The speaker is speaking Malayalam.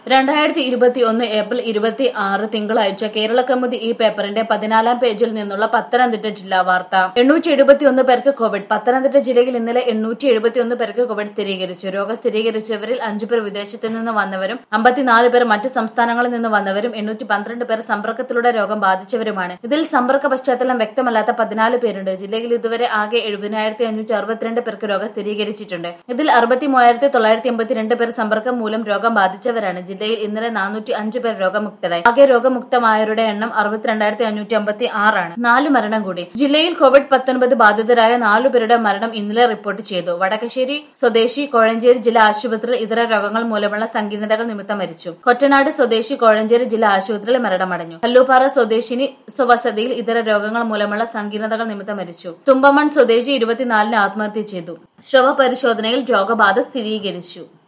രണ്ടായിരത്തി ഇരുപത്തി ഒന്ന് ഏപ്രിൽ ഇരുപത്തി ആറ് തിങ്കളാഴ്ച കേരള കൗമുദി ഈ പേപ്പറിന്റെ പതിനാലാം പേജിൽ നിന്നുള്ള പത്തനംതിട്ട ജില്ലാ വാർത്ത എണ്ണൂറ്റി എഴുപത്തിയൊന്ന് പേർക്ക് കോവിഡ് പത്തനംതിട്ട ജില്ലയിൽ ഇന്നലെ എണ്ണൂറ്റി എഴുപത്തിയൊന്ന് പേർക്ക് കോവിഡ് സ്ഥിരീകരിച്ചു രോഗം സ്ഥിരീകരിച്ചവരിൽ അഞ്ചു പേർ വിദേശത്തു നിന്ന് വന്നവരും അമ്പത്തിനാല് പേർ മറ്റ് സംസ്ഥാനങ്ങളിൽ നിന്ന് വന്നവരും എണ്ണൂറ്റി പന്ത്രണ്ട് പേർ സമ്പർക്കത്തിലൂടെ രോഗം ബാധിച്ചവരുമാണ് ഇതിൽ സമ്പർക്ക പശ്ചാത്തലം വ്യക്തമല്ലാത്ത പതിനാല് പേരുണ്ട് ജില്ലയിൽ ഇതുവരെ ആകെ എഴുപതിനായിരത്തി അഞ്ഞൂറ്റി അറുപത്തിരണ്ട് പേർക്ക് രോഗം സ്ഥിരീകരിച്ചിട്ടുണ്ട് ഇതിൽ അറുപത്തി മൂവായിരത്തി തൊള്ളായിരത്തി എൺപത്തിരണ്ട് പേർ സമ്പർക്കം മൂലം രോഗം ബാധിച്ചവരാണ് ജില്ലയിൽ ഇന്നലെ നാനൂറ്റി അഞ്ച് പേർ രോഗമുക്തരായി ആകെ രോഗമുക്തമായവരുടെ എണ്ണം അറുപത്തിരണ്ടായിരത്തി അഞ്ഞൂറ്റി അമ്പത്തി ആറാണ് നാല് മരണം കൂടി ജില്ലയിൽ കോവിഡ് പത്തൊൻപത് ബാധിതരായ നാലു പേരുടെ മരണം ഇന്നലെ റിപ്പോർട്ട് ചെയ്തു വടക്കശ്ശേരി സ്വദേശി കോഴഞ്ചേരി ജില്ലാ ആശുപത്രിയിൽ ഇതര രോഗങ്ങൾ മൂലമുള്ള സങ്കീർണതകൾ നിമിത്തം മരിച്ചു കൊറ്റനാട് സ്വദേശി കോഴഞ്ചേരി ജില്ലാ ആശുപത്രിയിൽ മരണമടഞ്ഞു കല്ലൂപ്പാറ സ്വദേശിനി സ്വവസതിയിൽ ഇതര രോഗങ്ങൾ മൂലമുള്ള സങ്കീർണതകൾ നിമിത്തം മരിച്ചു തുമ്പമൺ സ്വദേശി ഇരുപത്തിനാലിന് ആത്മഹത്യ ചെയ്തു ശ്രവ പരിശോധനയിൽ രോഗബാധ സ്ഥിരീകരിച്ചു